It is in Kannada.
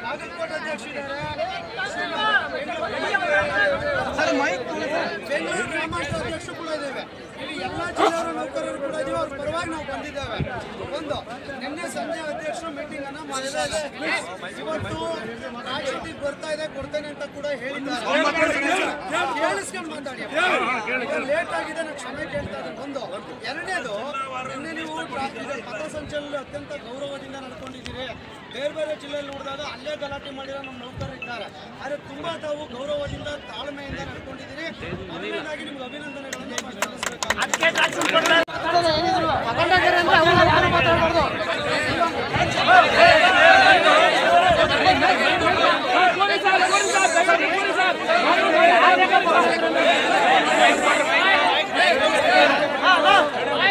ನಾಗರಕೋಟೆ ಅಧ್ಯಕ್ಷರಿದ್ದಾರೆ ಬೆಂಗಳೂರು ಗ್ರಾಮಾಂತರ ಅಧ್ಯಕ್ಷರು ಕೂಡ ಇದ್ದೇವೆ ಇಲ್ಲಿ ಎಲ್ಲ ಜಿಲ್ಲೆಯವರ ನೌಕರರು ಕೂಡ ಇದೀವಿ ಅವ್ರ ಪರವಾಗಿ ನಾವು ಬಂದಿದ್ದೇವೆ ಒಂದು ನಿನ್ನೆ ಸಂಜೆ ಅಧ್ಯಕ್ಷರು ಮೀಟಿಂಗ್ ಅನ್ನ ಮಾಡಿದ್ದಾರೆ ಇವತ್ತು ರಾಜ್ಯಕ್ಕೆ ಬರ್ತಾ ಇದೆ ಕೊಡ್ತೇನೆ ಅಂತ ಕೂಡ ಹೇಳಿದ್ದಾರೆ ಕೇಳಿಸ್ಕೊಂಡು ಮಾತಾಡಿ ಲೇಟ್ ಆಗಿದೆ ನಾನು ಕ್ಷಮೆ ಕೇಳ್ತಾ ಇದ್ದೇನೆ ಒಂದು ಎರಡನೇದು ನಿನ್ನೆ ನೀವು ಟ್ರಾ- ಇದು ಪಥಸಂಚಲನ ಅತ್ಯಂತ ಗೌರವದಿಂದ ನಡ್ಕೊಂಡಿದ್ದೀರಿ ಬೇರೆ ಬೇರೆ ಜಿಲ್ಲೆಯಲ್ಲಿ ನೋಡಿದಾಗ ಅಲ್ಲೇ ಗಲಾಟೆ ಮಾಡಿರೋ ನಮ್ಮ ನೌಕರರು ಇದ್ದಾರೆ ಆದರೆ ತುಂಬಾ ತಾವು ಗೌರವದಿಂದ ತಾಳ್ಮೆಯಿಂದ ನಡ್ಕೊಂಡಿದ್ದೀರಿ ಮೊದಲನೇದಾಗಿ ನಿಮ್ಗೆ ಅಭಿನಂದನೆಗಳನ್ನು ಸಲ್ಲಿಸಬೇಕಾಗುತ್ತೆ ¡Vamos!